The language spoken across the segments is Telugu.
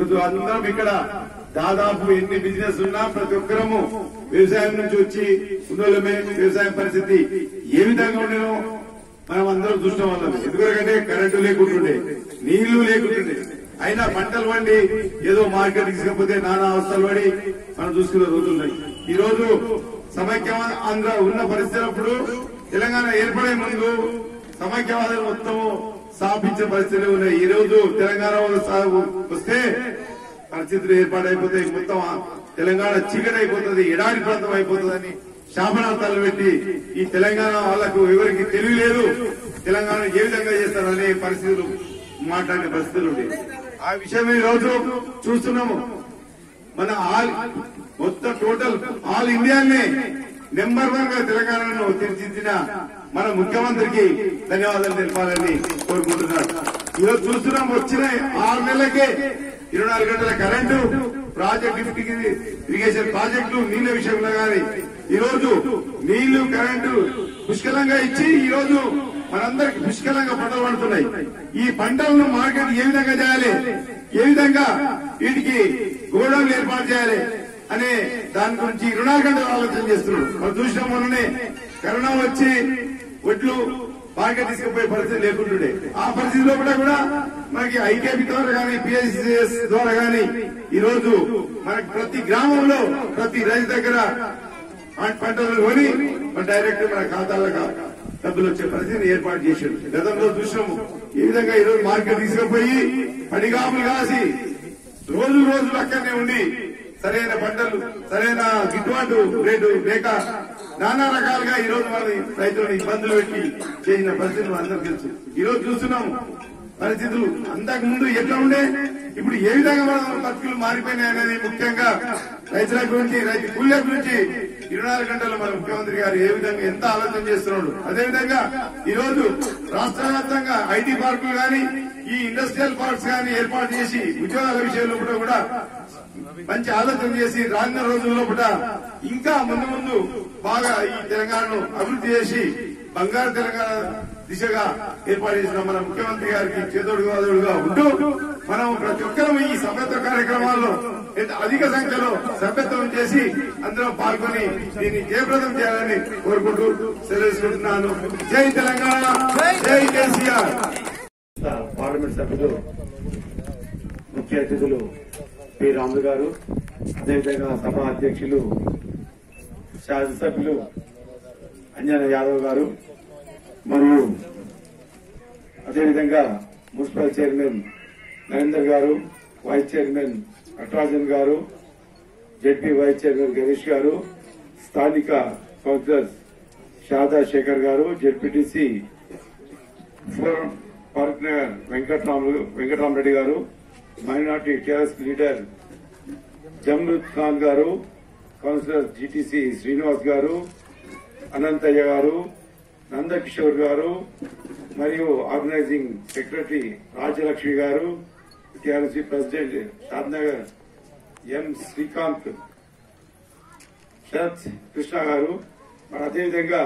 ఈరోజు అందరం ఇక్కడ దాదాపు ఎన్ని బిజినెస్ ఉన్నా ప్రతి ఒక్కరము వ్యవసాయం నుంచి వచ్చి ఉన్నోళ్ళమే వ్యవసాయం పరిస్థితి ఏ విధంగా ఉండేనో మనం అందరం చూసిన వాళ్ళం ఎందుకంటే కరెంటు లేకుంటుండే నీళ్లు లేకుంటుండే అయినా పంటలు పండి ఏదో మార్కెట్ తీసుకపోతే నానా అవస్థలు పడి మనం చూసుకునే రోజులు ఉన్నాయి ఈ రోజు సమైక్య ఆంధ్ర ఉన్న పరిస్థితులప్పుడు తెలంగాణ ఏర్పడే ముందు సమైక్యవాదులు మొత్తం స్థాపించిన పరిస్థితులు ఉన్నాయి ఈ రోజు తెలంగాణ వాళ్ళు సా- వస్తే పరిస్థితులు ఏర్పాటైపోతాయి మొత్తం ఆ తెలంగాణ చీకటి అయిపోతుంది ఎడారి ప్రాంతం అయిపోతుందని శాపనార్థాలు పెట్టి ఈ తెలంగాణ వాళ్లకు ఎవరికి తెలియలేదు తెలంగాణ ఏ విధంగా చేస్తారనే పరిస్థితులు మాట్లాడే పరిస్థితులు ఉండేవి ఆ విషయం ఈ రోజు చూస్తున్నాము మన ఆల్ మొత్తం టోటల్ ఆల్ ఇండియానే నెంబర్ వన్ గా తెలంగాణను తీర్చిదిద్దిన మన ముఖ్యమంత్రికి ధన్యవాదాలు తెలపాలని కోరుకుంటున్నాను ఈరోజు చూస్తున్నాం వచ్చిన ఆరు నెలలకే ఇరవై నాలుగు గంటల కరెంటు ప్రాజెక్ట్ ఇరిగేషన్ ప్రాజెక్టులు నీళ్ల విషయంలో గాని ఈ రోజు నీళ్లు కరెంటు పుష్కలంగా ఇచ్చి ఈ రోజు మనందరికి పుష్కలంగా పంటలు పండుతున్నాయి ఈ పంటలను మార్కెట్ ఏ విధంగా చేయాలి ఏ విధంగా వీటికి గోడౌన్లు ఏర్పాటు చేయాలి అనే దాని గురించి ఇరవై నాలుగు గంటలు ఆలోచన చేస్తున్నాడు మనం చూసిన మొన్ననే కరోనా వచ్చి ఒడ్లు మార్కెట్ తీసుకుపోయే పరిస్థితి లేకుంటుండే ఆ పరిస్థితిలో కూడా కూడా మనకి ఐకేపీ ద్వారా కానీ పిఎస్సిఎస్ ద్వారా కానీ ఈ రోజు మనకి ప్రతి గ్రామంలో ప్రతి రైతు దగ్గర పంట- పంటలు కొని మన డైరెక్ట్ మన ఖాతాలకు డబ్బులు వచ్చే పరిస్థితిని ఏర్పాటు చేశాడు గతంలో చూసినాము ఈ విధంగా ఈ రోజు మార్కెట్ తీసుకుపోయి పడిగాములు కాసి రోజు రోజులు అక్కడనే ఉండి సరైన పంటలు సరైన గిట్టుబాటు రేటు లేక నానా రకాలుగా ఈ రోజు మన రైతులను ఇబ్బందులు పెట్టి చేసిన పరిస్థితులు అందరికీ తెలుసు ఈ రోజు చూస్తున్నాము పరిస్థితులు అంతకు ముందు ఎట్లా ఉండే ఇప్పుడు ఏ విధంగా మన బతుకులు మారిపోయినాయి అనేది ముఖ్యంగా రైతుల గురించి రైతు కూలీల గురించి ఇరవై నాలుగు గంటలు మన ముఖ్యమంత్రి గారు ఏ విధంగా ఎంత ఆలోచన చేస్తున్నాడు అదేవిధంగా ఈ రోజు రాష్ట్ర వ్యాప్తంగా ఐటీ పార్కులు కానీ ఈ ఇండస్ట్రియల్ పార్క్స్ కానీ ఏర్పాటు చేసి ఉద్యోగాల విషయంలో కూడా కూడా మంచి ఆలోచన చేసి రానున్న రోజుల్లో కూడా ఇంకా ముందు ముందు బాగా ఈ తెలంగాణను అభివృద్ధి చేసి బంగారు తెలంగాణ దిశగా ఏర్పాటు చేసిన మన ముఖ్యమంత్రి గారికి చేదోడు వాదోడుగా ఉంటూ మనం ప్రతి ఒక్కరూ ఈ సభ్యత్వ కార్యక్రమాల్లో ఎంత అధిక సంఖ్యలో సభ్యత్వం చేసి అందరం పాల్గొని దీన్ని జయప్రదం చేయాలని కోరుకుంటూ సెలవుకుంటున్నాను జై తెలంగాణ జై కేసీఆర్ పార్లమెంట్ సభ్యులు ముఖ్య అతిథులు పి రాములు గారు అదేవిధంగా సభ అధ్యక్షులు శాసనసభ్యులు అంజన యాదవ్ గారు మరియు అదేవిధంగా మున్సిపల్ చైర్మన్ నరేందర్ గారు వైస్ చైర్మన్ నటరాజన్ గారు జడ్పీ వైస్ చైర్మన్ గణేష్ గారు స్థానిక counsellors Sharada Shekar garu ZPTC forum park Nagar Venkatramulu Venkataramareddy garu minority TRS leader Jamrud Khan garu councillor GTC Srinivas గారు అనంతయ్య గారు నందకిషోర్ గారు మరియు organising secretary Rajyalakshmi garu TRSC president Shadnagar M Srikanth Sharath Krishna garu మరి అదేవిధంగా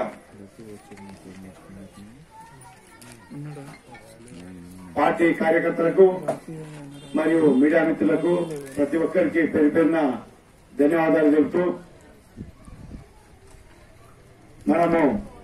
పార్టీ కార్యకర్తలకు మరియు మీడియా మిత్రులకు ప్రతి ఒక్కరికి పేరు పేరున ధన్యవాదాలు చెబుతూ మనము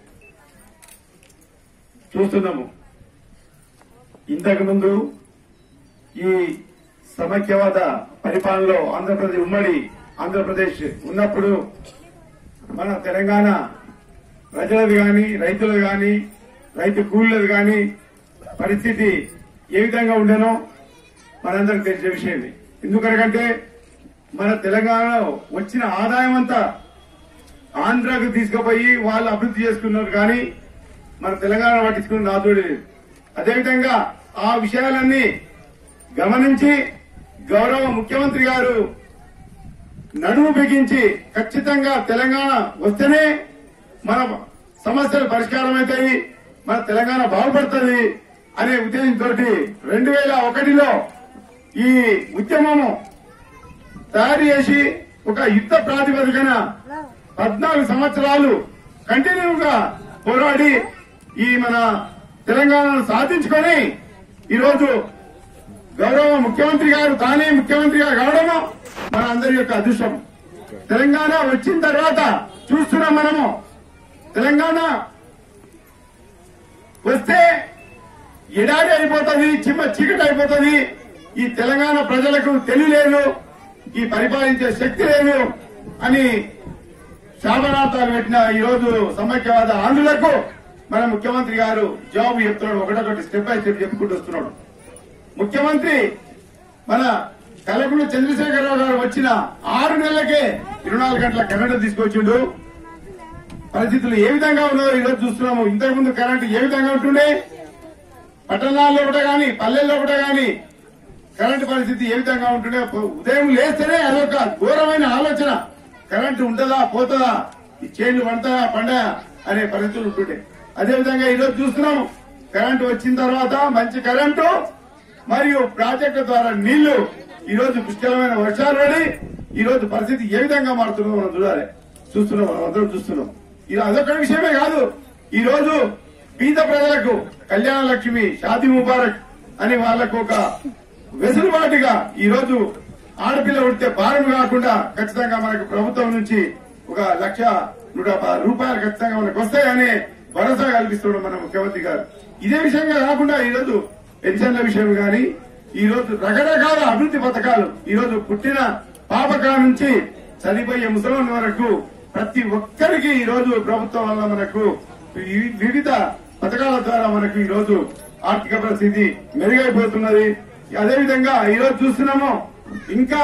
చూస్తున్నాము ఇంతకు ముందు ఈ సమైక్యవాద పరిపాలనలో ఆంధ్రప్రదేశ్ ఉమ్మడి ఆంధ్రప్రదేశ్ ఉన్నప్పుడు మన తెలంగాణ ప్రజలది గాని రైతులది గాని రైతు కూలీలది గాని పరిస్థితి ఏ విధంగా ఉండేనో మనందరికి తెలిసే విషయమే ఎందుకనకంటే మన తెలంగాణలో వచ్చిన ఆదాయం అంతా ఆంధ్రాకు తీసుకుపోయి వాళ్ళు అభివృద్ధి చేసుకున్నారు కానీ మన తెలంగాణ పట్టించుకుని నాతోడు లేదు అదేవిధంగా ఆ విషయాలన్నీ గమనించి గౌరవ ముఖ్యమంత్రి గారు నడుము బిగించి ఖచ్చితంగా తెలంగాణ వస్తేనే మన సమస్యలు పరిష్కారం అవుతాయి మన తెలంగాణ బాగుపడుతుంది అనే ఉద్దేశంతో రెండు వేల ఒకటిలో ఈ ఉద్యమము తయారు చేసి ఒక యుద్ధ ప్రాతిపదికన పద్నాలుగు సంవత్సరాలు కంటిన్యూగా పోరాడి ఈ మన తెలంగాణను సాధించుకొని ఈరోజు గౌరవ ముఖ్యమంత్రి గారు తానే ముఖ్యమంత్రిగా కావడము మన అందరి యొక్క అదృష్టం తెలంగాణ వచ్చిన తర్వాత చూస్తున్నాం మనము తెలంగాణ వస్తే ఎడారి అయిపోతుంది చిమ్మ చీకటి అయిపోతుంది ఈ తెలంగాణ ప్రజలకు తెలియలేదు ఈ పరిపాలించే శక్తి లేదు అని శాపనార్థాలు పెట్టిన ఈ రోజు సమైక్యవాద ఆంధ్రులకు మన ముఖ్యమంత్రి గారు జవాబు చెప్తున్నాడు ఒకటొకటి స్టెప్ బై స్టెప్ చెప్పుకుంటూ వస్తున్నాడు ముఖ్యమంత్రి మన కలకులు చంద్రశేఖరరావు గారు వచ్చిన ఆరు నెలలకే ఇరవై నాలుగు గంటల కరెంటు తీసుకొచ్చిండు పరిస్థితులు ఏ విధంగా ఉన్నాయో ఈరోజు చూస్తున్నాము ఇంతకు ముందు కరెంటు ఏ విధంగా ఉంటుండే పట్టణాల్లో ఒకటే గాని పల్లెల్లో ఒకటే గాని కరెంటు పరిస్థితి ఏ విధంగా ఉంటుండే ఉదయం లేస్తేనే అదొక ఘోరమైన ఆలోచన కరెంటు ఉంటుందా పోతుందా ఈ చేళ్లు పండుతాయా పండయా అనే పరిస్థితులు ఉంటుండే అదేవిధంగా ఈరోజు చూస్తున్నాము కరెంటు వచ్చిన తర్వాత మంచి కరెంటు మరియు ప్రాజెక్టు ద్వారా నీళ్లు ఈ రోజు పుష్కలమైన వర్షాలు పడి ఈ రోజు పరిస్థితి ఏ విధంగా మారుతుందో మనం చూడాలి చూస్తున్నాం మనం అందరం చూస్తున్నాం ఇది అదొక విషయమే కాదు ఈ రోజు పేద ప్రజలకు కళ్యాణ లక్ష్మి షాదీ ముబారక్ అని వాళ్లకు ఒక వెసులుబాటుగా ఈ రోజు ఆడపిల్ల ఉడితే భారం కాకుండా ఖచ్చితంగా మనకు ప్రభుత్వం నుంచి ఒక లక్ష నూట పది రూపాయలు ఖచ్చితంగా మనకు వస్తాయని భరోసా కల్పిస్తున్నాడు మన ముఖ్యమంత్రి గారు ఇదే విషయంగా కాకుండా ఈ రోజు పెన్షన్ల విషయం గాని ఈ రోజు రకరకాల అభివృద్ధి పథకాలు ఈ రోజు పుట్టిన పాపక నుంచి చనిపోయే ముసలి వరకు ప్రతి ఒక్కరికి ఈ రోజు ప్రభుత్వం వల్ల మనకు వి- వివిధ పథకాల ద్వారా మనకు ఈ రోజు ఆర్థిక పరిస్థితి మెరుగైపోతున్నది అదేవిధంగా ఈ రోజు చూస్తున్నాము ఇంకా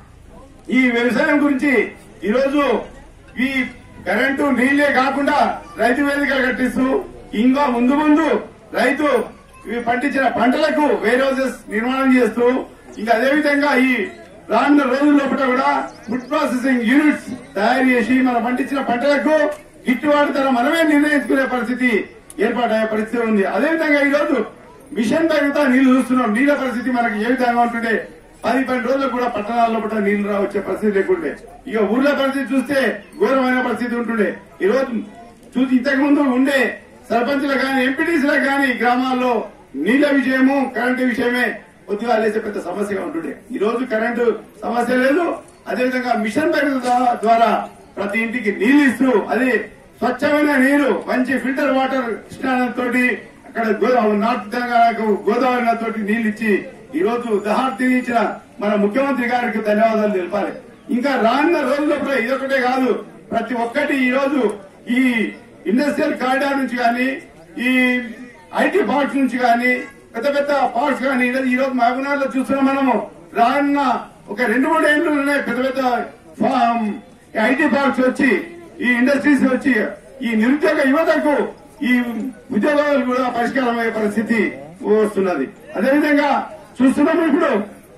ఈ వ్యవసాయం గురించి ఈ రోజు ఈ కరెంటు నీళ్లే కాకుండా రైతు వేదికలు కట్టిస్తూ ఇంకా ముందు ముందు రైతు ఇవి పండించిన పంటలకు వేర్ హౌసెస్ నిర్మాణం చేస్తూ ఇంకా అదే విధంగా ఈ రానున్న రోజుల్లో కూడా ఫుడ్ ప్రాసెసింగ్ యూనిట్స్ తయారు చేసి మనం పండించిన పంటలకు గిట్టుబాటు ధర మనమే నిర్ణయించుకునే పరిస్థితి ఏర్పాటయ్యే పరిస్థితి ఉంది అదేవిధంగా ఈ రోజు మిషన్ తగ్గుతా నీళ్లు చూస్తున్నాం నీళ్ల పరిస్థితి మనకి ఏ విధంగా ఉంటుండే పది పది రోజులకు కూడా పట్టణాల్లో కూడా నీళ్లు రా వచ్చే పరిస్థితి లేకుండే ఇక ఊర్ల పరిస్థితి చూస్తే ఘోరమైన పరిస్థితి ఉంటుండే ఈ రోజు చూసి ఇంతకు ముందు ఉండే సర్పంచులకు కానీ ఎంపీటీసీలకు కానీ గ్రామాల్లో నీళ్ల విషయము కరెంటు విషయమే కొద్దిగా లేసే పెద్ద సమస్యగా ఉంటుండే ఈ రోజు కరెంటు సమస్య లేదు అదేవిధంగా మిషన్ భగీరథ ద్వారా ప్రతి ఇంటికి నీళ్లు ఇస్తూ అది స్వచ్ఛమైన నీరు మంచి ఫిల్టర్ వాటర్ స్నానంతో అక్కడ గోదావరి నార్త్ తెలంగాణకు గోదావరి నదితోటి నీళ్లు ఇచ్చి ఈ రోజు దహార్తి ఇచ్చిన మన ముఖ్యమంత్రి గారికి ధన్యవాదాలు తెలపాలి ఇంకా రానున్న రోజుల్లో కూడా ఇదొకటే కాదు ప్రతి ఒక్కటి ఈ రోజు ఈ ఇండస్ట్రియల్ కారిడార్ నుంచి కానీ ఈ ఐటీ పార్క్స్ నుంచి కానీ పెద్ద పెద్ద పార్క్స్ కానీ ఈ రోజు- ఈ రోజు మహబూబ్నగర్ లో చూస్తున్నాం మనము రానున్న ఒక రెండు మూడు ఏళ్ళు ఉన్నాయి పెద్ద పెద్ద ఫామ్ ఐటీ పార్క్స్ వచ్చి ఈ ఇండస్ట్రీస్ వచ్చి ఈ నిరుద్యోగ యువతకు ఈ ఉద్యోగాలు కూడా పరిష్కారం అయ్యే పరిస్థితి వస్తున్నది అదేవిధంగా చూస్తున్నాము ఇప్పుడు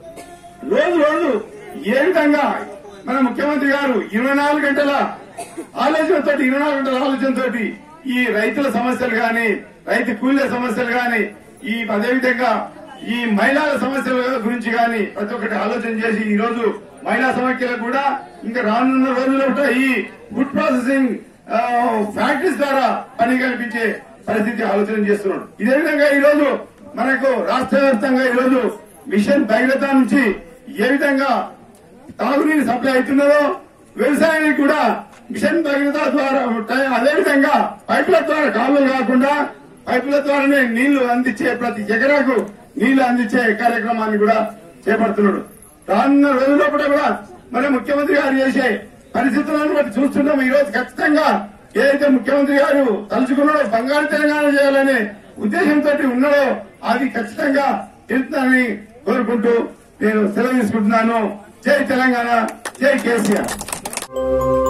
రోజు రోజు ఏ విధంగా మన ముఖ్యమంత్రి గారు ఇరవై నాలుగు గంటల ఆలోచనతో ఇరవై నాలుగు గంటల ఆలోచనతో ఈ రైతుల సమస్యలు గాని రైతు కూలీల సమస్యలు గాని ఈ అదేవిధంగా ఈ మహిళల సమస్యల గురించి గాని ప్రతి ఒక్కటి ఆలోచన చేసి ఈ రోజు మహిళా సమైక్యలకు కూడా ఇంకా రానున్న రోజుల్లో కూడా ఈ ఫుడ్ ప్రాసెసింగ్ ఆ, ఫ్యాక్టరీస్ ద్వారా పని కల్పించే పరిస్థితి ఆలోచన చేస్తున్నాడు ఇదే విధంగా ఈ రోజు మనకు రాష్ట్ర వ్యాప్తంగా ఈ రోజు మిషన్ భగీరథ నుంచి ఏ విధంగా తాగునీరు సప్లై అవుతున్నదో వ్యవసాయానికి కూడా మిషన్ భగీరథ ద్వారా అదే విధంగా పైపుల ద్వారా కాలువలు కాకుండా పైపుల ద్వారానే నీళ్లు అందించే ప్రతి ఎకరాకు నీళ్లు అందించే కార్యక్రమాన్ని కూడా చేపడుతున్నాడు రానున్న రోజుల్లో కూడా మన ముఖ్యమంత్రి గారు చేసే పరిస్థితులను బట్టి చూస్తున్నాం ఈ రోజు ఖచ్చితంగా ఏదైతే ముఖ్యమంత్రి గారు తలుచుకున్నాడో బంగారు తెలంగాణ చేయాలనే ఉద్దేశంతో ఉన్నాడో అది ఖచ్చితంగా తెలుస్తుందని కోరుకుంటూ నేను సెలవు తీసుకుంటున్నాను జై తెలంగాణ జై కేసీఆర్